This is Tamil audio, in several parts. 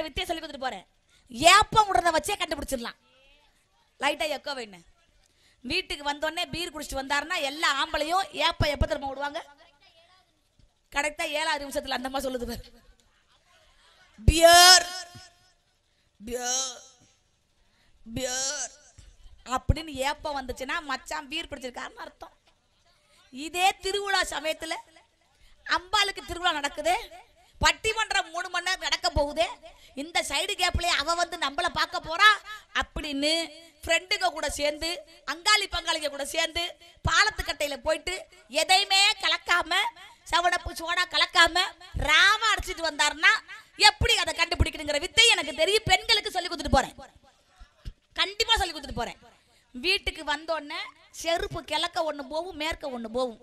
வித்தியை சொல்லி கொடுத்துட்டு போறேன் ஏப்பம் விடுறத வச்சே கண்டுபிடிச்சிடலாம் லைட்டா எக்கோ வேணும் வீட்டுக்கு வந்தோடனே பீர் குடிச்சிட்டு வந்தாருன்னா எல்லா ஆம்பளையும் ஏப்பம் எப்ப திரும்ப விடுவாங்க கரெக்டா ஏழாவது நிமிஷத்துல அந்த மாதிரி சொல்லுது பாரு பியர் பியர் பியர் அப்படின்னு ஏப்பம் வந்துச்சுன்னா மச்சான் பீர் குடிச்சிருக்காருன்னு அர்த்தம் இதே திருவிழா சமயத்துல அம்பாளுக்கு திருவிழா நடக்குது பட்டிமன்றம் மூணு மணி நேரம் நடக்க போகுதே இந்த சைடு கேப்லயே அவ வந்து நம்மள பார்க்க போறா அப்படின்னு ஃப்ரெண்டுங்க கூட சேர்ந்து அங்காளி பங்காளிங்க கூட சேர்ந்து பாலத்துக்கட்டையில போயிட்டு எதையுமே கலக்காம சவடப்பு சோடா கலக்காம ராம அடிச்சிட்டு வந்தாருன்னா எப்படி அதை கண்டுபிடிக்கணுங்கிற வித்தை எனக்கு தெரியும் பெண்களுக்கு சொல்லி கொடுத்துட்டு போறேன் கண்டிப்பா சொல்லி கொடுத்துட்டு போறேன் வீட்டுக்கு வந்தோடனே செருப்பு கிழக்க ஒண்ணு போகும் மேற்க ஒண்ணு போகும்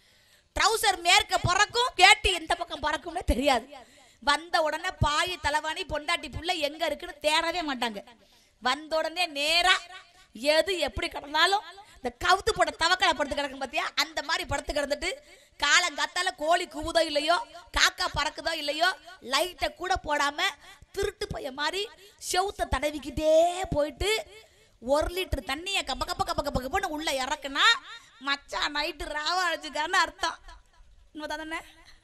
ட்ரௌசர் மேற்க பறக்கும் கேட்டு எந்த பக்கம் பறக்கும்னே தெரியாது வந்த உடனே பாய் தலைவாணி பொண்டாட்டி புள்ள எங்க இருக்குன்னு தேடவே மாட்டாங்க வந்த உடனே நேரா எது எப்படி கிடந்தாலும் இந்த கவுத்து போட தவக்கலை படுத்து கிடக்கும் பாத்தியா அந்த மாதிரி படுத்து கிடந்துட்டு காலங்காத்தால கோழி கூவுதோ இல்லையோ காக்கா பறக்குதோ இல்லையோ லைட்டை கூட போடாம திருட்டு பைய மாதிரி செவுத்த தடவிக்கிட்டே போயிட்டு ஒரு லிட்டர் தண்ணிய கப்ப கப்ப கப்ப கப்ப கப்பன்னு உள்ள இறக்குனா மச்சான் நைட்டு ராவா அழைச்சிக்கான்னு அர்த்தம் உண்மைதானே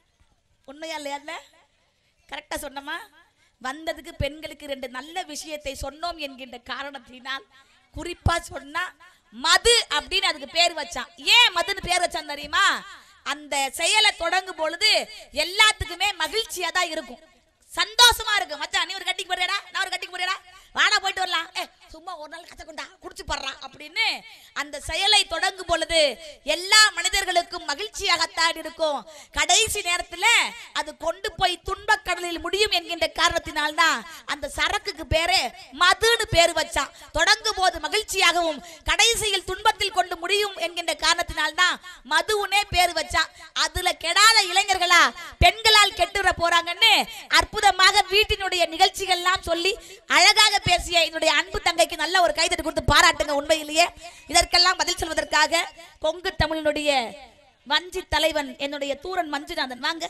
உண்மையா இல்லையா கரெக்டா சொன்னமா வந்ததுக்கு பெண்களுக்கு ரெண்டு நல்ல விஷயத்தை சொன்னோம் என்கின்ற காரணத்தினால் குறிப்பா சொன்னா மது அப்படின்னு அதுக்கு பேர் வச்சான் ஏன் மதுன்னு பேர் வச்சான் தெரியுமா அந்த செயலை தொடங்கும் பொழுது எல்லாத்துக்குமே மகிழ்ச்சியா தான் இருக்கும் சந்தோஷமா இருக்கு மச்சான் நீ ஒரு கட்டிக்கு போறியாடா நான் ஒரு கட்டிக்கு போறியாடா வாடா போயிட்டு வரலாம் ஏ சும்மா ஒரு நாள் கத்த கொண்டா குடிச்சு போடுறான் அப்படின்னு அந்த செயலை தொடங்கும் பொழுது எல்லா மனிதர்களுக்கும் மகிழ்ச்சியாகத்தான் இருக்கும் கடைசி நேரத்துல அது கொண்டு போய் துன்பக் கடலில் முடியும் என்கின்ற காரணத்தினால்தான் அந்த சரக்குக்கு பேரு மதுன்னு பேர் வச்சான் தொடங்கும் போது மகிழ்ச்சியாகவும் கடைசியில் துன்பத்தில் கொண்டு முடியும் என்கின்ற காரணத்தினால்தான் மதுவுனே பேர் வச்சான் அதுல கெடாத இளைஞர்களா பெண்களால் கெட்டுற போறாங்கன்னு அற்புதமாக வீட்டினுடைய நிகழ்ச்சிகள்லாம் சொல்லி அழகாக பேசிய என்னுடைய அன்பு தங்கைக்கு நல்ல ஒரு கைதட்டு கொடுத்து பாராட்டுங்க உண்மையிலேயே இதற்கெல்லாம் பதில் சொல்வதற்காக கொங்கு தமிழினுடைய வஞ்சி தலைவன் என்னுடைய தூரன் மஞ்சுநாதன் வாங்க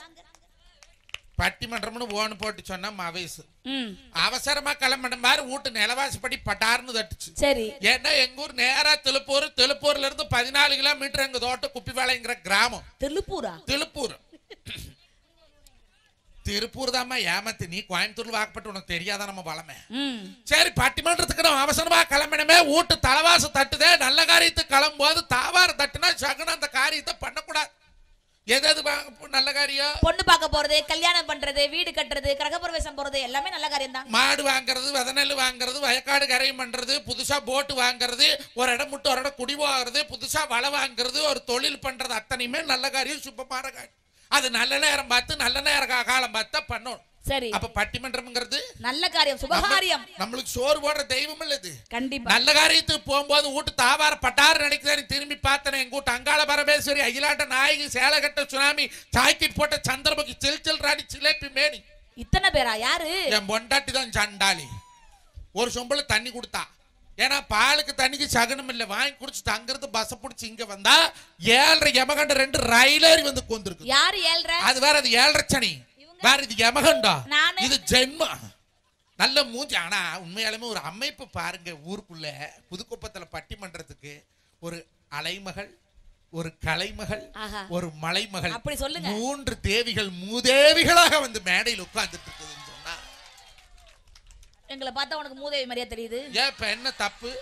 பட்டிமன்றம்னு ஓன்னு போட்டு சொன்னா மவேசு ம் அவசரமா கிளம்பின மாதிரி வீட்டு நிலவாசிப்படி பட்டார்னு தட்டுச்சு சரி ஏன்னா எங்க ஊர் நேரா திருப்பூர் திருப்பூர்ல இருந்து பதினாலு கிலோமீட்டர் எங்க தோட்டம் குப்பிவாளைங்கிற கிராமம் திருப்பூரா திருப்பூர் திருப்பூர் தாம்மா ஏமாத்து நீ கோயம்புத்தூர்ல வாக்கப்பட்டு உனக்கு தெரியாதா நம்ம வளமை ம் சரி பட்டிமன்றத்துக்கு நம்ம அவசரமா கிளம்பினமே வீட்டு தலைவாசு தட்டுதே நல்ல காரியத்துக்கு கிளம்பும் போது தாவார தட்டுனா சகுனம் அந்த காரியத்தை பண்ணக்கூடாது எது எது வா- நல்ல காரியம் பொண்ணு பார்க்க போறது கல்யாணம் பண்றது வீடு கட்டுறது கிரகப்பிரவேசம் போறது எல்லாமே நல்ல காரியம் தான் மாடு வாங்குறது விதநெல் வாங்குறது வயக்காடு கரையும் பண்றது புதுசா போட்டு வாங்குறது ஒரு இடம் விட்டு ஒரு இடம் குடி வாங்குறது புதுசா வலை வாங்குறது ஒரு தொழில் பண்றது அத்தனையுமே நல்ல காரியம் சுப்பமான காரியம் அது நல்ல நேரம் பார்த்து நல்ல நேர கா- காலம் பார்த்தா பண்ணணும் சரி அப்ப பட்டிமன்றம்ங்கிறது நல்ல காரியம் சுபகாரியம் நம்மளுக்கு சோறு போடுற தெய்வம் இல்ல இது கண்டிப்பா நல்ல காரியத்துக்கு போகும்போது வீட்டு தாவார பட்டாறு நினைக்கிறேன் திரும்பி பார்த்தேன் எங்க வீட்டு அங்காள பரமேஸ்வரி அகிலாண்ட நாயகி சேலகட்ட சுனாமி சாக்கிட் போட்ட சந்திரமுகி சில் சில் ராணி சிலேப்பி மேனி இத்தனை பேரா யாரு என் பொண்டாட்டி தான் சண்டாளி ஒரு சொம்பள தண்ணி கொடுத்தா ஏன்னா பாலுக்கு தண்ணிக்கு சகனம் இல்லை வாங்கி குடிச்சு அங்கிருந்து பஸ் பிடிச்சி இங்க வந்தா ஏழரை யமகண்ட ரெண்டு ரயிலேறி வந்து கொண்டிருக்கு யாரு ஏழ்ற அது வேற அது ஏழரை சனி வேற இது யமகண்டா நானு- இது ஜென்ம நல்ல மூஞ்சி ஆனா உண்மையாலுமே ஒரு அமைப்பு பாருங்க ஊருக்குள்ள புதுக்குப்பத்துல பட்டிமன்றத்துக்கு ஒரு அலைமகள் ஒரு கலைமகள் ஆஹா. ஒரு மலைமகள் அப்படி சொல்லுங்க. மூன்று தேவிகள் மூதேவிகளாக வந்து மேடையில் உட்கார்ந்துட்டு இருக்குதுன்னு சொன்னா எங்களை பார்த்தா உனக்கு மூதேவி மாதிரியா தெரியுது ஏன் இப்ப என்ன தப்பு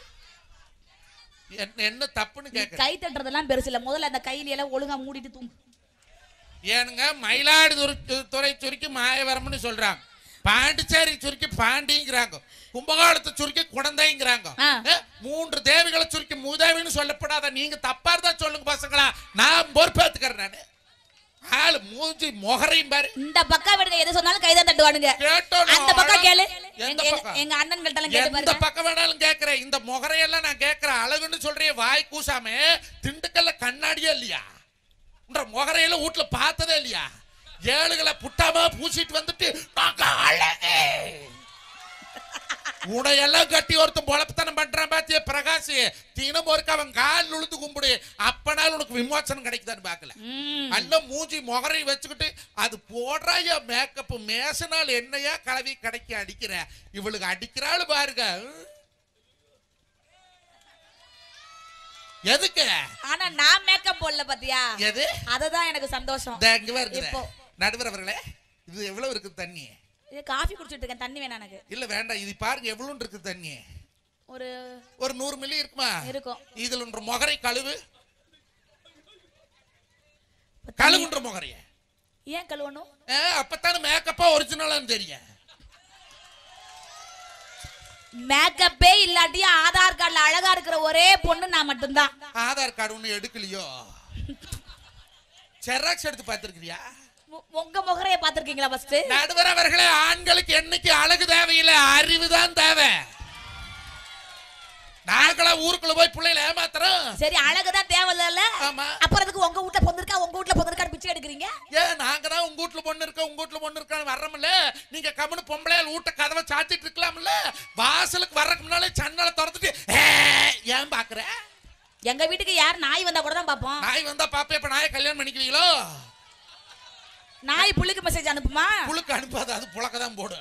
என்ன- என்ன தப்புன்னு நீ கேக்குறேன் கை தட்டுறதெல்லாம் பெருசு இல்ல முதல்ல அந்த கையில எல்லாம் ஒழுங்கா மூடிட்டு தூங்கு ஏனுங்க மயிலாடுதுறை துறை சுருக்கி மாயவரம்னு சொல்றாங்க பாண்டிச்சேரி சுருக்கி பாண்டிங்கிறாங்க கும்பகோணத்தை சுருக்கி குடந்தைங்கிறாங்க ஆ. ஏ, மூன்று தேவிகளை சுருக்கி மூதேவின்னு சொல்லப்படாத நீங்க தப்பா இருந்தா சொல்லுங்க பசங்களா நான் பொறுப்பேத்துக்கிறேன் நானு ஆளு மூஞ்சி மொகரையும் பாரு இந்த பக்கம் விடுங்க எது சொன்னாலும் கைதான் தட்டுவானுங்க கேட்டோம் அந்த பக்கம் கேளு எந்த எங்க எங்க- பக்கம்? எங்க அண்ணன்கள்ட்ட எல்லாம் கேட்டு எந்த பாருங்க பக்கம் வேணாலும் கேக்குறேன் இந்த முகரையெல்லாம் நான் கேக்குறேன் அழகுன்னு சொல்றேன் வாய் கூசாம திண்டுக்கல்ல கண்ணாடியே இல்லையா உன்ற முகரையில வீட்டுல பார்த்ததே இல்லையா ஏழுகளை புட்டாம பூசிட்டு வந்துட்டு நாங்க அழகு எல்லாம் கட்டி ஒருத்தன் பொழப்புத்தனம் பண்றான் பாத்திய பிரகாஷ் தினம் ஒருக்க அவன் கால் உழுந்து கும்பிடு அப்பனால உனக்கு விமோசனம் கிடைக்குதான்னு பாக்கல ம். நல்ல மூஞ்சி முகரை வச்சுக்கிட்டு அது போடுறாயா மேக்கப் மேசனால் என்னையா கலவி கடைக்கு அடிக்கிற இவளுக்கு அடிக்கிறாள் பாருங்க எதுக்கு ஆனா நான் மேக்கப் போடல பாத்தியா எது அததான் எனக்கு சந்தோஷம் இந்த இங்க வருது இப்போ. நடுவர் அவர்களே இது எவ்வளவு இருக்கு தண்ணி இது காஃபி குடிச்சிட்டு இருக்கேன் தண்ணி வேணாம் எனக்கு இல்ல வேண்டாம் இது பாருங்க எவ்வளவு இருக்கு தண்ணி ஒரு ஒரு நூறு மில்லி இருக்குமா இருக்கும் இதுல ஒன்று முகரை கழுவு இப்ப தண்ணி- கழுவுன்ற முகரைய ஏன் கழுவணும் ஆ, அப்பத்தானே மேக்கப்பா ஒரிஜினலான்னு தெரியும் மேக்கப்பே இல்லாட்டி ஆதார் கார்டுல அழகா இருக்கிற ஒரே பொண்ணு நான் மட்டும்தான் ஆதார் கார்டு ஒண்ணு எடுக்கலையோ ஜெராக்ஸ் எடுத்து பார்த்திருக்கிறியா உ- உங்க முகரைய பாத்திருக்கீங்களா ஃபர்ஸ்ட் நடுவர் அவர்களே ஆண்களுக்கு என்னைக்கு அழகு தேவையில்லை அறிவு தான் தேவை நாங்களா ஊருக்குள்ள போய் பிள்ளைகளை ஏமாத்துறோம் சரி அழகுதான் தேவையில்ல ஆமா அப்புறம் அதுக்கு உங்க வீட்ல பொந்திருக்கா உங்க வீட்ல பொந்திருக்கா பிச்சை எடுக்கிறீங்க ஏன் நாங்க தான் உங்க வீட்டுல பொண்ணு இருக்க உங்க வீட்டுல பொண்ணு இருக்கான்னு வர்றோம்ல நீங்க கம்முனு பொம்பளையால் வீட்ட கதவை சாத்திட்டு இருக்கலாம்ல வாசலுக்கு வர்றதுக்கு முன்னாலே சன்னலை திறந்துட்டு "ஏ, ஏன் பாக்குற எங்க வீட்டுக்கு யார் நாய் வந்தா கூட தான் பாப்போம் நாய் வந்தா பாப்பே இப்ப நாயை கல்யாணம் பண்ணிக்கிறீங்களோ நாய் புள்ளிக்கு மெசேஜ் அனுப்புமா புழுக்கு அனுப்பாது அது புழக்க தான் போடும்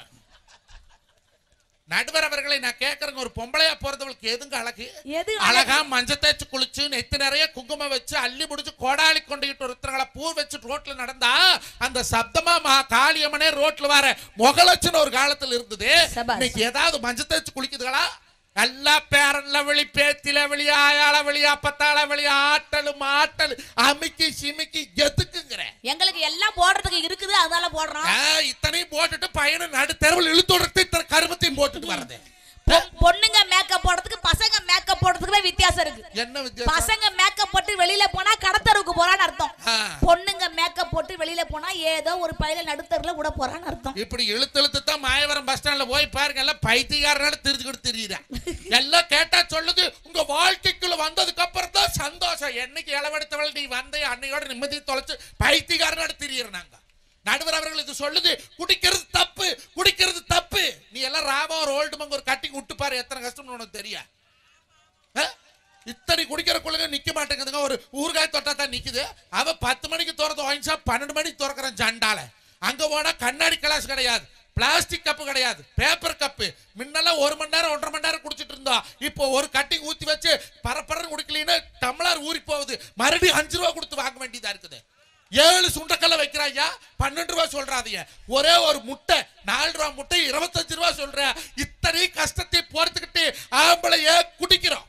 நடுவர் அவர்களை நான் கேட்கறேங்க ஒரு பொம்பளையா போறதவளுக்கு எதுங்க அழகு எது அழகா மஞ்சள் தேய்ச்சு குளிச்சு நெத்தி நிறைய குங்குமம் வச்சு அள்ளி முடிச்சு கோடாலி கொண்டுகிட்டு ஒருத்தர்களை பூ வச்சு ரோட்ல நடந்தா அந்த சப்தமா மா காளியம்மனே ரோட்ல வர முகலட்சணம் ஒரு காலத்துல இருந்தது சபாஷ். இன்னைக்கு ஏதாவது மஞ்சள் தேய்ச்சு குளிக்குதுகளா எல்லா பேரன்ல வெளி பேத்தில வெளி ஆயால வெளி அப்பத்தால வெளி ஆட்டலும் ஆட்டல் அமிக்கி சிமிக்கி எதுக்குங்கிறேன் எங்களுக்கு எல்லாம் போடுறதுக்கு இருக்குது அதனால போடுறோம் ஆ, இத்தனையும் போட்டுட்டு பையனை நடு தெருவில் இழுத்து இத்தனை கருமத்தையும் போட்டுட்டு வர்றது பொ- பொண்ணுங்க மேக்கப் போடுறதுக்கு பசங்க மேக்கப் போடுறதுக்குமே வித்தியாசம் இருக்கு என்ன வித்தியாசம் பசங்க மேக்கப் போட்டு வெளியில போனா கடத்தருக்கு போறான்னு அர்த்தம் ஆ. பொண்ணுங்க மேக்கப் போட்டு வெளியில போனா ஏதோ ஒரு பையில நடுத்தருல விட போறான்னு அர்த்தம் இப்படி இழுத்து இழுத்து தான் மாயவரம் பஸ் ஸ்டாண்ட்ல போய் பாருங்க எல்லாம் பைத்தியக்காரனால தெரிஞ்சுக்கிட்டு தெரியுறேன் எல்லாம் கேட்டா சொல்லுது உங்க வாழ்க்கைக்குள்ள வந்ததுக்கு அப்புறம் தான் சந்தோஷம் என்னைக்கு இளவெடுத்தவள் நீ வந்த அன்னையோட நிம்மதி தொலைச்சு பைத்தியக்காரனால தெரியுற நாங்க நடுவர் அவர்கள் இது சொல்லுது குடிக்கிறது தப்பு குடிக்கிறது தப்பு நீ எல்லாம் ராமா ஒரு ஓல்டு மங்க ஒரு கட்டிங் விட்டு பாரு எத்தனை கஷ்டம்னு உனக்கு தெரியும் ஆ? இத்தனை குடிக்கிற குழுங்க நிக்க மாட்டேங்குதுங்க ஒரு ஊறுகாய் தொட்டா தான் நிக்குது அவ பத்து மணிக்கு திறந்து வாங்கிச்சா பன்னெண்டு மணிக்கு திறக்கிறேன் ஜண்டால அங்க போனா கண்ணாடி கிளாஸ் கிடையாது பிளாஸ்டிக் கப்பு கிடையாது பேப்பர் கப்பு முன்னெல்லாம் ஒரு மணி நேரம் ஒன்றரை மணி நேரம் குடிச்சிட்டு இருந்தோம் இப்போ ஒரு கட்டிங் ஊத்தி வச்சு பரப்பரன்னு குடிக்கலன்னா டம்ளர் ஊறி போகுது மறுபடியும் அஞ்சு ரூபா கொடுத்து வாங்க வேண்டியதா இருக்குது ஏழு சுண்டக்கல்ல வைக்கிறாயா பன்னெண்டு ரூபா சொல்றாதீங்க ஒரே ஒரு முட்டை நாலு ரூபா முட்டை இருபத்தஞ்சு ரூபா சொல்ற இத்தனை கஷ்டத்தை பொறுத்துக்கிட்டு ஆம்பளை ஏன் குடிக்கிறோம்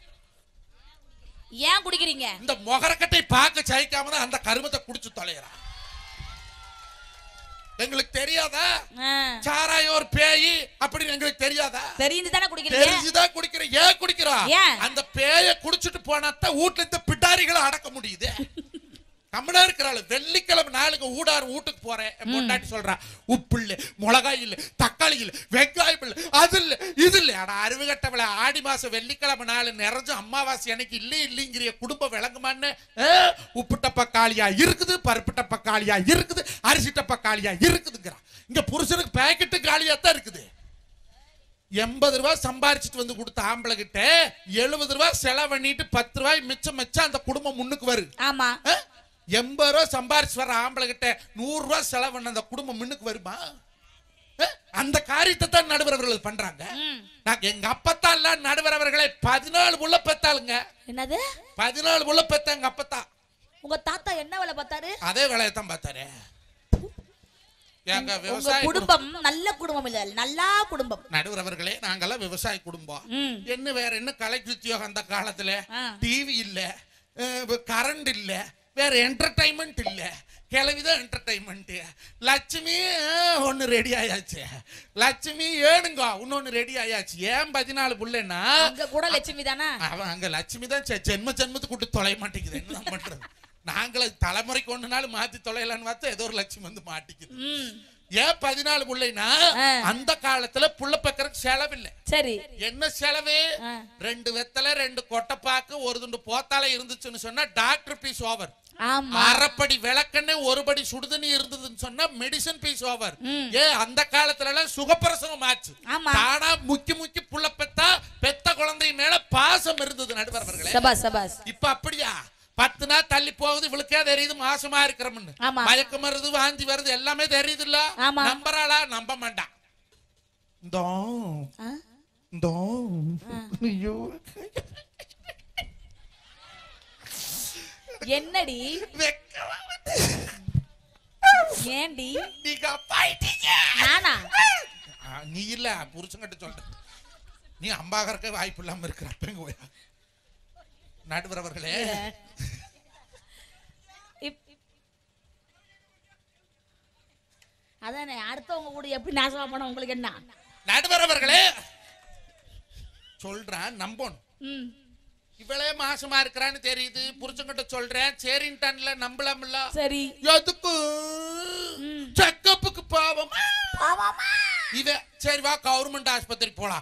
ஏன் குடிக்கிறீங்க இந்த மொகரக்கட்டை பார்க்க சகிக்காம தான் அந்த கருமத்தை குடிச்சு தொலைகிறான் எங்களுக்கு தெரியாதா ஆ, சாராயம் ஒரு பேய் அப்படின்னு எங்களுக்கு தெரியாதா தெரிஞ்சு தானே குடிக்கிறீங்க தெரிஞ்சுதான் குடிக்கிறோம் ஏன் குடிக்கிறோம் ஏன்? அந்த பேய குடிச்சிட்டு போனாத்தான் வீட்டுல இந்த பிடாரிகளை அடக்க முடியுது கம்மனா இருக்கிறாள் வெள்ளிக்கிழமை நாளுக்கு ஊடார் வீட்டுக்கு போறேன் என் பொண்டாட்டி சொல்றா உப்பு இல்ல மிளகாய் இல்ல தக்காளி இல்ல வெங்காயம் இல்ல அது இல்ல இது இல்ல ஆனா அருவுகட்டவள ஆடி மாசம் வெள்ளிக்கிழமை நாள் நிறைஞ்சு அம்மாவாசை எனக்கு இல்ல இல்லைங்கிற குடும்பம் விளங்குமான்னு ஆ, உப்புட்ட பக்காளியா இருக்குது பருப்புட்ட பக்காளியா இருக்குது அரிசிட்ட பக்காளியா இருக்குதுங்கிறான் இங்க புருஷனுக்கு பேக்கெட்டு காலியா தான் இருக்குது எண்பது ரூபாய் சம்பாரிச்சிட்டு வந்து கொடுத்த ஆம்பளை கிட்ட எழுபது ரூபாய் செலவு பண்ணிட்டு பத்து ரூபாய் மிச்சம் மிச்சம் அந்த குடும்பம் முன்னுக்கு வருது ஆமா ஆ? எண்பது ரூபா சம்பாரிச்சு வர ஆம்பளை கிட்ட நூறு ரூபாய் செலவு பண்ண அந்த குடும்பம் முன்னுக்கு வருமா ஆ? அந்த காரியத்தை தான் நடுவர் அவர்கள் பண்றாங்க ம். நான் எங்க அப்பத்தான் இல்ல நடுவர் அவர்களை பதினாலு புள்ள பெத்தாளுங்க என்னது பதினாலு புள்ள பெத்த எங்க அப்பத்தா உங்க தாத்தா என்ன வேலை பார்த்தாரு அதே வேலையைத்தான் பார்த்தாரு எங்க உங்க விவசாய குடும்பம் குடும்பம் நல்ல குடும்பம் இல்ல நல்லா குடும்பம் நடுவர் அவர்களே நாங்கெல்லாம் விவசாய குடும்பம் ம். என்ன வேற என்ன கலை உத்தியோகம் அந்த காலத்துல ஆ. டிவி இல்ல கரண்ட் இல்ல வேற என்டர்டைன்மெண்ட் இல்ல கிளவிதான் என்டர்டைன்மெண்ட் லட்சுமி ஆ, ஒண்ணு ரெடி ஆயாச்சு லட்சுமி ஏனுங்க இன்னொன்னு ரெடி ஆயாச்சு ஏன் பதினாலு புள்ளன்னா அங்க கூட லட்சுமி தானா அவன் அங்க லட்சுமி தான் செ- ஜென்ம ஜென்மத்துக்கு கூட்டு தொலைய மாட்டேங்குது என்ன பண்றது நாங்களும் தலைமுறைக்கு ஒன்று நாள் மாத்தி தொலையலான்னு பார்த்தா ஏதோ ஒரு லட்சுமி வந்து மாட்டிக்குது ம் ஏன் பதினாலு புள்ளைனா ஆ. அந்த காலத்துல புள்ள பக்கறதுக்கு செலவில்லை சரி என்ன செலவு ஆ. ரெண்டு வெத்தலை ரெண்டு கொட்டைப்பாக்கு ஒரு துண்டு போத்தால இருந்துச்சுன்னு சொன்னா டாக்டர் பீஸ் ஓவர் ஆமா அரைப்படி விளக்கெண்ணெய் ஒரு படி சுடுதண்ணி இருந்ததுன்னு சொன்னா மெடிசன் பீஸ் ஓவர் ம். ஏ அந்த காலத்துல எல்லாம் சுகப்பிரசவம் ஆச்சு ஆமா தானா முக்கி முக்கி புள்ள பெத்த மாசம் இருந்தது நடுவர் அவர்களே சபாஸ் சபாஸ் இப்ப அப்படியா பத்து நாள் தள்ளி போகுது இவளுக்கே தெரியுது மாசமா இருக்கிறோம்னு ஆமா. மயக்கம் வருது வாந்தி வருது எல்லாமே தெரியுது இல்ல ஆமா. நம்புறாளா நம்ப மாட்டான் இந்தோ ஆ? இந்தோ ஐயோ என்னடி வெக்கமா வருது. ஏண்டி நீங்க அப்பாயிட்டீங்க நானா ஆ, நீ இல்ல புருஷங்கிட்ட சொல்ற நீ அம்பாகறக்க வாய்ப்பு இல்லாம இருக்கிற அப்பங்க போயா நடுவர் அவர்களே இப்- அதானே அடுத்தவங்க கூட எப்படி நாசமா போன உங்களுக்கு என்ன நடுவர் அவர்களே சொல்றேன் நம்பணும் ம் இவளே மாசமா இருக்கிறான்னு தெரியுது புருஷன்கிட்ட சொல்றேன் சரின்ட்டான்ல நம்பலாம்ல சரி எதுக்கு செக்கப்புக்கு பாவம் இவ சரி வா கவர்மெண்ட் ஆஸ்பத்திரி போலாம்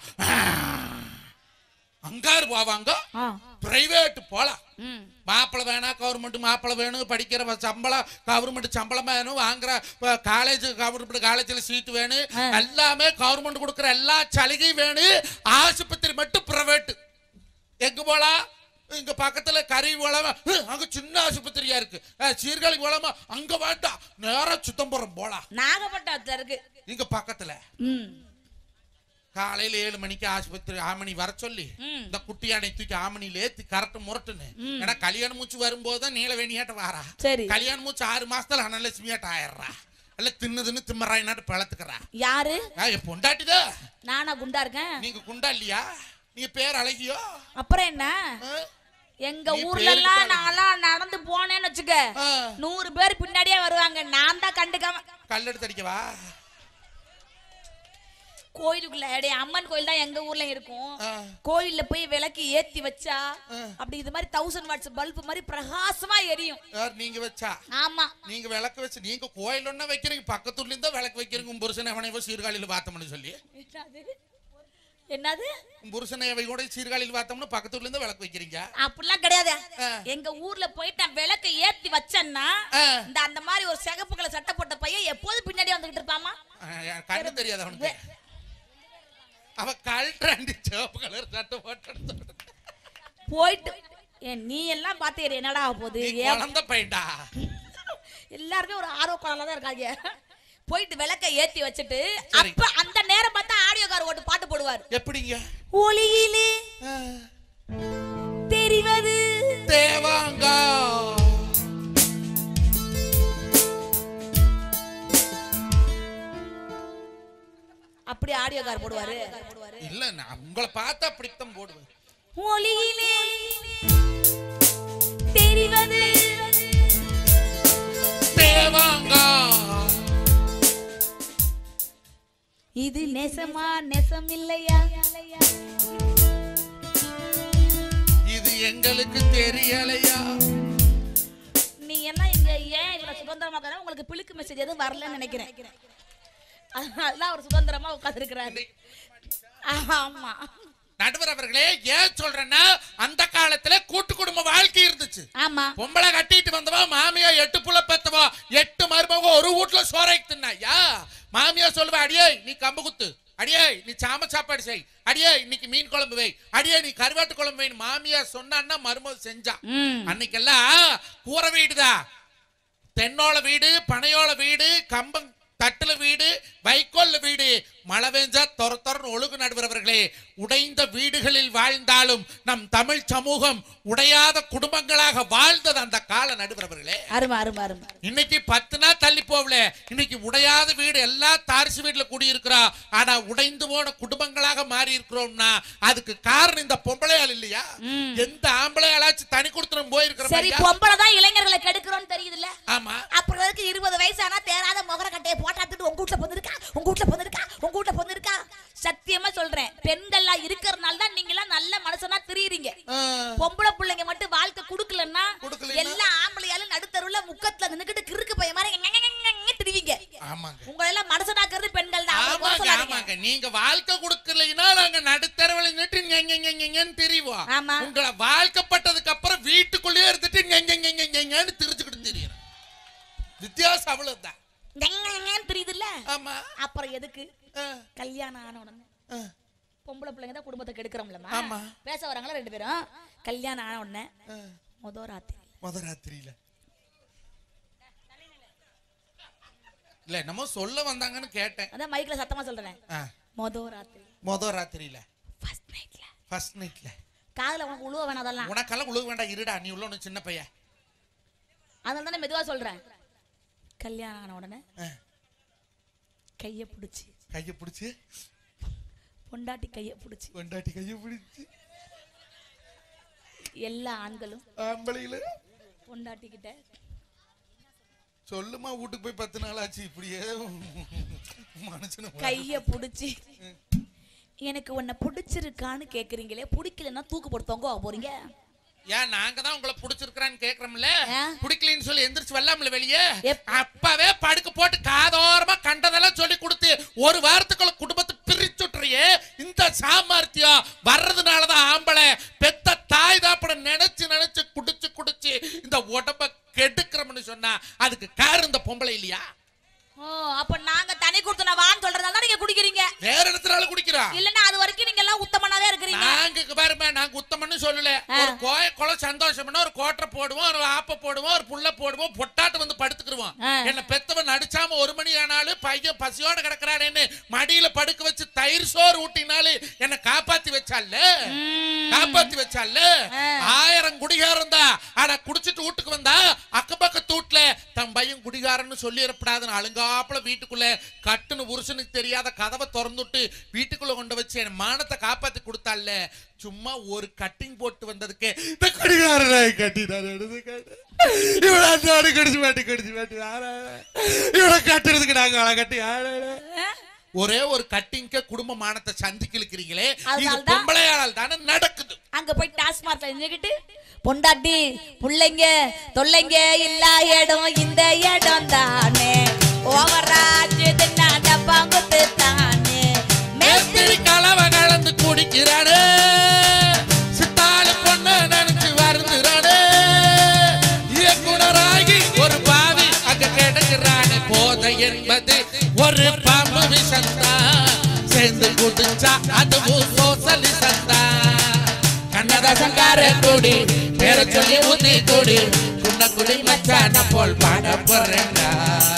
அங்காரு போவாங்க ஆ பிரைவேட் போலாம் ம் மாப்பிள்ளை வேணாம் கவர்மெண்ட் மாப்பிள்ளை வேணும் படிக்கிற வ- சம்பளம் கவர்மெண்ட் சம்பளம் வேணும் வாங்குற காலேஜ் கவர்மெண்ட் காலேஜில் சீட் வேணும் ஆ. எல்லாமே கவர்மெண்ட் கொடுக்குற எல்லா சலுகையும் வேணும் ஆஸ்பத்திரி மட்டும் பிரைவேட் எங்க போலாம் இங்க பக்கத்துல கறி போலாமா அங்க சின்ன ஆஸ்பத்திரியா இருக்கு அஹ், சீர்காழி போலாமா அங்க வேண்டாம் நேரா சுத்தம்புறம் போலாம் நாகப்பட்டினத்துல இருக்கு இங்க பக்கத்துல ம் காலையில ஏழு மணிக்கு ஆஸ்பத்திரி ஆமணி வர சொல்லி ம். இந்த குட்டியானை தூக்கி ஆமணியில ஏத்தி கரெக்ட் முரட்டுன்னு ம். ஏன்னா கல்யாண மூச்சு வரும்போது தான் நீலவேணியாட்ட வாரா சரி கல்யாண மூச்சு ஆறு மாசத்துல அனலட்சுமியாட்ட ஆயிடுறா இல்ல தின்னுதுன்னு திம்மறாயினாட்டு பிளத்துக்கிறா யாரு என் பொண்டாட்டிதா நானா குண்டா இருக்கேன் நீங்க குண்டா இல்லையா நீங்க பேர் அழகியோ அப்புறம் என்ன ஆ? எங்க நீ ஊர்ல பேருக்கு எல்லாம் அழகு. நான்லாம் நடந்து போனேன்னு வச்சுக்க ஆ. நூறு பேர் பின்னாடியே வருவாங்க நான் தான் கண்டுக்காம கல்லெடுத்து அடிக்கவா கோயிலுக்குள்ள டேய், அம்மன் கோயில் தான் எங்க ஊர்ல இருக்கும் ஆ. கோயில்ல போய் விளக்கு ஏத்தி வச்சா ஆ. அப்படி இது மாதிரி தௌசண்ட் வாட்ஸ் பல்ப் மாதிரி பிரகாசமா எரியும் யார் நீங்க வச்சா ஆமா நீங்க விளக்கு வச்சு நீங்க கோயில் ஒண்ணா வைக்கிறீங்க பக்கத்துல இருந்தா விளக்கு வைக்கிறீங்க உன் புருஷனை அவனை சீர்காழியில பார்த்தோம்னு சொல்லி என்னது என்னது உன் புருஷனை அவை கூட சீர்காழியில் பார்த்தோம்னு பக்கத்துல இருந்து விளக்கு வைக்கிறீங்க அப்படிலாம் கிடையாது ஆ. எங்க ஊர்ல போயிட்டு நான் விளக்கு ஏத்தி வச்சேன்னா ஆ. இந்த அந்த மாதிரி ஒரு சிகப்பு கலர் சட்டை போட்ட பையன் எப்போது பின்னாடி வந்துகிட்டு இருப்பாமா ஆ, என் கண்ணு தெரியாது அவனுக்கு அவ கல்றாண்டி சிவப்பு கலர் சட்டை போட்டு போயிட்டு ஏன் நீ எல்லாம் பாத்து என்னடா ஆக போகுது நீ ஏன் குழந்தை பையன்டா எல்லாருமே ஒரு ஆர்வ குழந்தை தான் இருக்காங்க போயிட்டு விளக்க ஏத்தி வச்சுட்டு சரி. அப்ப அந்த நேரம் பார்த்தா ஆடியோ கார் ஓட்டு பாட்டு போடுவார் எப்படிங்க ஒளியிலே ஆ, தெரிவது தேவாங்க அப்படி ஆடியோ கார் போடுவாரு இல்ல நான் உங்களை பார்த்தா அப்படித்தான் போடுவேன் ஒளியிலே தெரிவது தேவாங்க இது நெசமா நெசம் இல்லையா இது எங்களுக்கு தெரியலையா நீ எல்லாம் இங்க ஏன் இவ்வளவு சுதந்திரமா உட்கார்ந்தா? உங்களுக்கு பிழுக்கு மெசேஜ் எதுவும் வரலன்னு நினைக்கிறேன் அதனாலதான் அவர் சுதந்திரமா உட்கார்ந்துருக்கிறாரு ஆமா நடுவர் அவர்களே ஏன் சொல்றேன்னா அந்த காலத்துல கூட்டு குடும்ப வாழ்க்கை இருந்துச்சு ஆமா பொம்பளை கட்டிட்டு வந்தவா மாமியா எட்டு புள்ள பெத்தவா எட்டு மருமக ஒரு வீட்டுல சோறைக்கு தின்னாயா மாமியா சொல்லுவா அடியே நீ கம்பு குத்து அடியே நீ சாம சாப்பாடு செய் அடியே இன்னைக்கு மீன் குழம்பு வை அடியே நீ கருவாட்டு குழம்பு வை மாமியா சொன்னான்னா மருமக செஞ்சா ம் அன்னைக்கெல்லாம் கூரை வீடுதா தென்னோல வீடு பனையோல வீடு கம்பம் தட்டுல வீடு வைக்கோல்ல வீடு மழை பெஞ்சா தொர தொரன்னு ஒழுகு நடுவர்களே உடைந்த வீடுகளில் வாழ்ந்தாலும் நம் தமிழ் சமூகம் உடையாத குடும்பங்களாக வாழ்ந்தது அந்த கால நடுவர்களே அருமை அருமை அருமை இன்னைக்கு பத்து நாள் தள்ளி போகல இன்னைக்கு உடையாத வீடு எல்லா தாரிசு வீட்டுல குடியிருக்கிறோம் ஆனா உடைந்து போன குடும்பங்களாக மாறி இருக்கிறோம்னா அதுக்கு காரணம் இந்த பொம்பளையால் இல்லையா ம். எந்த ஆம்பளையாளாச்சும் தனி கொடுத்துரும் சரி போயிருக்கிறோம் பொம்பளை தான் இளைஞர்களை கெடுக்கிறோம்னு தெரியுதுல்ல ஆமா அப்புறம் இருக்கு இருபது வயசு ஆனா தேராத முகர கட்டையை போட்டாத்துட்டு உங்க வீட்டுல பொண்ணுருக்கா உங்க வீட்டுல பொண்ணுருக்கா உங்க வீட்டுல பொண்ணுருக்கா சத்தியமா சொல்றேன் பெண்கள்லாம் இருக்கிறதுனால தான் நீங்க எல்லாம் நல்ல மனுஷனா திரியுறீங்க ஆ. பொம்பளை பிள்ளைங்க மட்டும் வாழ்க்கை குடுக்கலன்னா குடுக்கலைன்னா? எல்லா ஆம்பளையாலும் நடுத்தருவுல முக்கத்துல நின்னுக்கிட்டு கிறுக்கு பையன் மாதிரி எங்க, எங்க, எங்க, எங்க திரிவீங்க ஆமாங்க உங்களை எல்லாம் மனசனாக்குறது பெண்கள் தான் அவங்களை குறை ஆமாங்க சொல்லாதீங்க. ஆமாங்க நீங்க வாழ்க்கை கொடுக்கலைன்னா நாங்க நடுத்தரவில் நின்று ஞெஞெஞெஞெஞென்னு திரிவோம் ஆமா. உங்களை வாழ்க்கப்பட்டதுக்கு அப்புறம் வீட்டுக்குள்ளேயே இருந்துட்டு ஞெஞெஞெஞெஞென்னு திரிச்சுக்கிட்டு திரியணும் வித்தியாசம் அவ்வளவுதான் எங்க, எங்கன்னு தெரியுதுல்ல ஆமா அப்புறம் எதுக்கு ஆ, கல்யாணம் ஆன உடனே ஆ. பொம்பளை பிள்ளைங்க தான் குடும்பத்தை கெடுக்கிறோம்லம்மா ஆமா. பேச வராங்களா ரெண்டு பேரும் கல்யாணம் ஆன உடனே முத ராத்திரி முத ராத்திரியில இல்ல என்னமோ சொல்ல வந்தாங்கன்னு கேட்டேன் அதான் மைக்ல சத்தமா சொல்றேன் ஆ, முத ராத்திரி முத ராத்திரியில ஃபர்ஸ்ட் நைட்ல ஃபர்ஸ்ட் நைட்ல காதுல உனக்கு உழுவ வேணாம் அதெல்லாம் உனக்கெல்லாம் உழுக வேண்டாம் இருடா நீ உள்ள ஒண்ணு சின்ன பையன் அதனால தானே மெதுவா சொல்றேன் கல்யாணம் ஆன உடனே ஆ, கைய பிடிச்சி கைய பிடிச்சு பொண்டாட்டி கைய பிடிச்சி கொண்டாட்டி கைய பிடிச்சு எல்லா ஆண்களும் ஆம்பளையில பொண்டாட்டி கிட்ட சொல்லுமா வீட்டுக்கு போய் பத்து நாள் ஆச்சு இப்படியே மனுஷனு கைய பிடிச்சி எனக்கு உன்னை பிடிச்சிருக்கான்னு கேக்குறீங்களே பிடிக்கலன்னா தூக்கு போட்டு தொங்க போறீங்க ஏன் நாங்க தான் உங்களை பிடிச்சிருக்கிறான்னு கேக்குறோம்ல ஆ? பிடிக்கலன்னு சொல்லி எந்திரிச்சு வரலாம்ல வெளியே எப்- அப்பவே படுக்க போட்டு காதோரமா கண்டதெல்லாம் சொல்லி கொடுத்து ஒரு வாரத்துக்குள்ள குடும்பத்தை பிரிச்சுட்றியே இந்த சாமர்த்தியம் வர்றதுனாலதான் ஆம்பளை பெத்த தாய் தாப்பட நினைச்சு நினைச்சு குடிச்சு குடிச்சு இந்த உடம்ப கெடுக்கிறோம்னு சொன்னா அதுக்கு கார் இந்த பொம்பளை இல்லையா ஓ அப்ப நாங்க தனி கொடுத்தன வான்னு சொல்றதால தான் நீங்க குடிக்கிறீங்க வேற இடத்துல குடிக்கிறோம் இல்லன்னா அது வரைக்கும் நீங்க எல்லாம் உத்தமனாவே இருக்கிறீங்க நாங்க இங்க பாருமே நாங்க உத்தமன்னு சொல்லல ஆ. ஒரு கோய கொலை சந்தோஷம்னா ஒரு கோட்டை போடுவோம் ஒரு ஆப்ப போடுவோம் ஒரு புள்ள போடுவோம் பொட்டாட்டு வந்து படுத்துக்கிருவோம் ஆ. என்ன பெத்தவன் அடிச்சாம ஒரு மணி ஆனாலும் பையன் பசியோட கிடக்குறானேன்னு மடியில படுக்க வச்சு தயிர் சோறு ஊட்டினாலும் என்ன காப்பாத்தி வச்சால ம். காப்பாத்தி வச்சால ஆ. ஆயிரம் குடிகாரம் தான் ஆனா குடிச்சிட்டு வீட்டுக்கு வந்தா அக்கப்பக்கத்து வீட்டுல தன் பையன் குடிகாரன்னு சொல்லிடப்படாதுன்னு அழுங்காப்புல வீட்டுக்குள்ள கட்டுன்னு புருஷனுக்கு தெரியாத கதவை திறந்துட்டு வீட்டுக்குள்ள கொண்டு வச்சு என் மானத்தை காப்பாத்தி கொடுத்தால சும்மா ஒரு கட்டிங் போட்டு வந்ததுக்கு இந்த குடிகாரனை கட்டிட்டாரு எடுத்து காட்டு. இவனை அன்னாடு கடிச்சு மாட்டி கடிச்சு மாட்டி ஆறா. இவனை கட்டுறதுக்கு நாங்க அவளை கட்டி ஆறா. ஒரே ஒரு கட்டிங்க குடும்ப மானத்தை சந்திக்கு இழுக்கிறீங்களே இது அதனால்தான் பொம்பளையாளால் தானே நடக்குது அங்க போய் டாஸ்மார்க்ல நின்னுக்கிட்டு பொண்டாட்டி புள்ளைங்க தொல்லைங்க இல்லா இடம் இந்த இடம் தானே ஓவராஜ் தின்னா டப்பாங்குத்து தானே மேஸ்திரி கலவை கலந்து குடிக்கிறானே சித்தாளு பொண்ணு நினைச்சு வருந்துறானே இயக்குனராகி ஒரு பாவி அங்க கிடக்குறானே போதை என்பது ஒரு பாம்பு விஷந்தான் சேர்ந்து குடிச்சா அதுவும் சோசலி சந்தா கண்ணதாசங்கார குடி பேர சொல்லி ஊத்தி குடி குன்ன குடி மச்சான போல் பாட போறேன்டா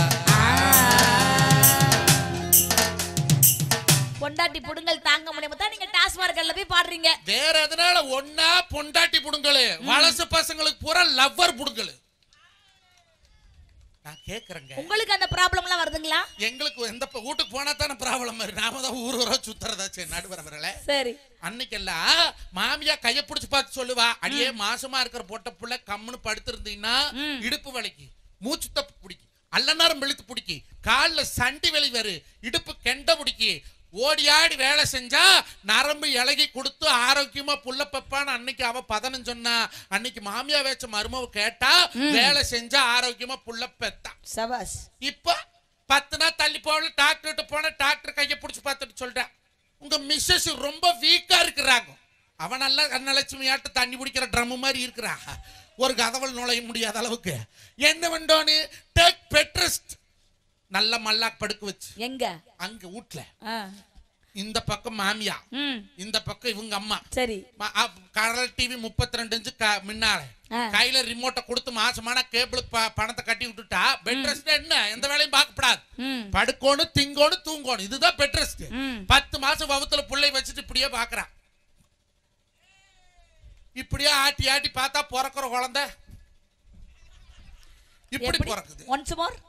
பொண்டாட்டி புடுங்கல் தாங்க முடியாம தான் நீங்க டாஸ்மார்க்ல போய் பாடுறீங்க வேற எதனால ஒன்னா பொண்டாட்டி புடுங்கலு வலசு பசங்களுக்கு பூரா லவ்வர் புடுங்கலு நான் கேக்குறேங்க உங்களுக்கு அந்த ப்ராப்ளம் எல்லாம் வருதுங்களா எங்களுக்கு எந்த ப- வீட்டுக்கு போனா தானே ப்ராப்ளம் நாம தான் ஊர் ஊரா சுத்துறதா சரி நடுவரவர்களே சரி அன்னைக்கெல்லாம் மாமியா கைய புடிச்சு பார்த்து சொல்லுவா அடியே மாசமா இருக்கிற பொட்ட புள்ள கம்முன்னு படுத்திருந்தீங்கன்னா ம். இடுப்பு வலிக்கு மூச்சு தப்பு பிடிக்கி அல்லநேரம் வெளுத்து பிடிக்கி கால்ல சண்டி வெளி வரு இடுப்பு கெண்ட பிடிக்கி ஓடி ஆடி வேலை செஞ்சா நரம்பு இலகி கொடுத்து ஆரோக்கியமா புள்ள பப்பான்னு அன்னைக்கு அவ பதனம் சொன்னா அன்னைக்கு மாமியா வேச்ச மருமவ கேட்டா வேலை செஞ்சா ஆரோக்கியமா புள்ள பெத்தா சபாஸ் இப்ப பத்து நாள் தள்ளி போகல டாக்டர்கிட்ட போன டாக்டர் கையை பிடிச்சி பார்த்துட்டு சொல்றேன் உங்க மிஸ்ஸஸ் ரொம்ப வீக்கா இருக்கிறாங்க அவன் நல்லா அன்னலட்சுமியாட்ட தண்ணி பிடிக்கிற ட்ரம் மாதிரி இருக்கிறா ஒரு கதவல் நுழைய முடியாத அளவுக்கு என்ன பண்ணோன்னு டேக் பெட்ரஸ்ட் நல்ல மல்லாக் படுக்க வச்சு எங்க அங்க வீட்ல ஆ. இந்த பக்கம் மாமியா ம் இந்த பக்கம் இவங்க அம்மா சரி ம- அ- கலர் டிவி முப்பத்தி ரெண்டு இன்ச்சு க- முன்னால ஆ. கையில ரிமோட்டை கொடுத்து மாசமான கேபிளுக்கு ப- பணத்தை கட்டி விட்டுட்டா பெட் ரெஸ்ட் என்ன எந்த வேலையும் பார்க்கப்படாது ம் படுக்கணும் திங்கணும் தூங்கணும் இதுதான் பெட் ரெஸ்ட் ம் பத்து மாசம் வவுத்துல புள்ளை வச்சுட்டு இப்படியே பாக்குறான் இப்படியே ஆட்டி ஆட்டி பார்த்தா பிறக்கிற குழந்தை இப்படி பிறக்குது ஒன்ஸ் மோர்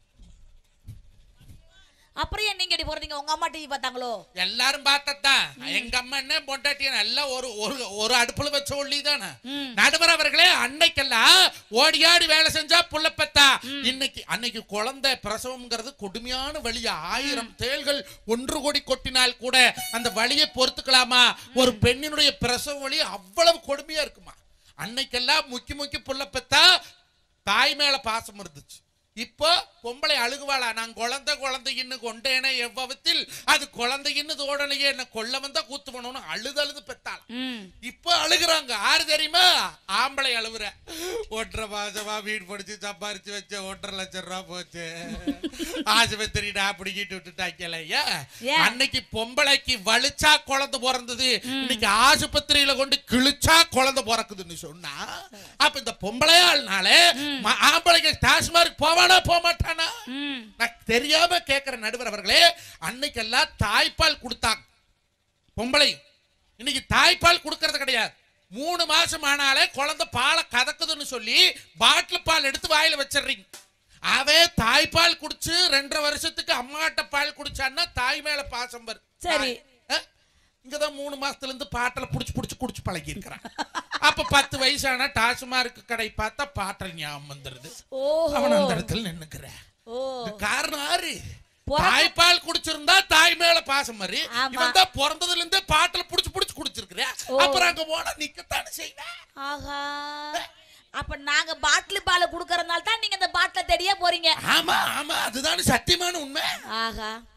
அப்புறம் ஏன் நீங்க இப்படி போறீங்க உங்க அம்மா டிவி பார்த்தாங்களோ எல்லாரும் பார்த்ததான் எங்க அம்மா என்ன பொண்டாட்டியன் எல்லாம் ஒரு ஒரு ஒரு அடுப்புல வச்ச ஒள்ளி தானே ம். நடுவர் அவர்களே அன்னைக்கெல்லாம் ஓடி ஆடி வேலை செஞ்சா புள்ள பெத்தா இன்னைக்கு அன்னைக்கு குழந்தை பிரசவம்ங்கிறது கொடுமையான வழியா ஆயிரம் தேள்கள் ஒன்று கோடி கொட்டினால் கூட அந்த வழியை பொறுத்துக்கலாமா ஒரு பெண்ணினுடைய பிரசவ வழி அவ்வளவு கொடுமையா இருக்குமா அன்னைக்கெல்லாம் முக்கி முக்கி புள்ள பெத்தா தாய் மேல பாசம் இருந்துச்சு இப்போ பொம்பளை அழுகுவாளா நான் குழந்தை குழந்தையின்னு கொண்டேனே எவ்வளத்தில் அது குழந்தையின்னு தோடனையே என்ன கொல்ல வந்தா கூத்து பண்ணணும் அழுது அழுது பெத்தாள் ம் இப்போ அழுகுறாங்க ஆறு தெரியுமா ஆம்பளை அழுவுற ஒன்றரை மாசமா வீடு படிச்சு சம்பாரிச்சு வச்ச ஒன்றரை லட்சம் ரூபா போச்சு ஆஸ்பத்திரி நான் பிடிக்கிட்டு விட்டுட்டாக்கலையா ஏன்? அன்னைக்கு பொம்பளைக்கு வலிச்சா குழந்தை பிறந்தது இன்னைக்கு ஆஸ்பத்திரியில கொண்டு கிழிச்சா குழந்தை பிறக்குதுன்னு சொன்னா அப்ப இந்த பொம்பளையாள்னால ம- ஆம்பளைக்கு டாஸ்மார்க் போவானா போக மாட்டானா ம் நான் தெரியாம கேட்கிற நடுவர் அவர்களே அன்னைக்கெல்லாம் தாய்ப்பால் கொடுத்தாங்க பொம்பளை இன்னைக்கு தாய்ப்பால் கொடுக்கறது கிடையாது மூணு மாசம் ஆனாலே குழந்தை பாலை கதக்குதுன்னு சொல்லி பாட்டில் பால் எடுத்து வாயில வச்சிடுறீங்க அவன் தாய்ப்பால் குடிச்சு ரெண்டரை வருஷத்துக்கு அம்மாட்ட பால் குடிச்சான்னா தாய் மேல பாசம் வரும் சரி. ஆ? இங்கதான் மூணு மாசத்துல இருந்து பாட்டில் புடிச்சு புடிச்சு குடிச்சு பழகி இருக்கிறான் அப்ப பத்து வயசான டாஸ்மார்க் கடை பார்த்தா பாட்டல் ஞாபகம் வந்துருது ஓஹோ அவன் அந்த இடத்துல நின்னுக்கிற ஓ காரணம் யாரு பிறக்க- தாய்ப்பால் குடிச்சிருந்தா தாய் மேல பாசம் மாதிரி ஆமா. இவன் தான் பிறந்ததுல இருந்தே பாட்டில புடிச்சு புடிச்சு குடிச்சிருக்கிற ஓ. அப்புறம் அங்க போனா நிக்கத்தானே செய்வேன் ஆஹா அப்ப நாங்க பாட்டில் பாலை குடுக்கறதுனால தான் நீங்க இந்த பாட்டில தேடியே போறீங்க ஆமா ஆமா அதுதானே சத்தியமான உண்மை ஆஹா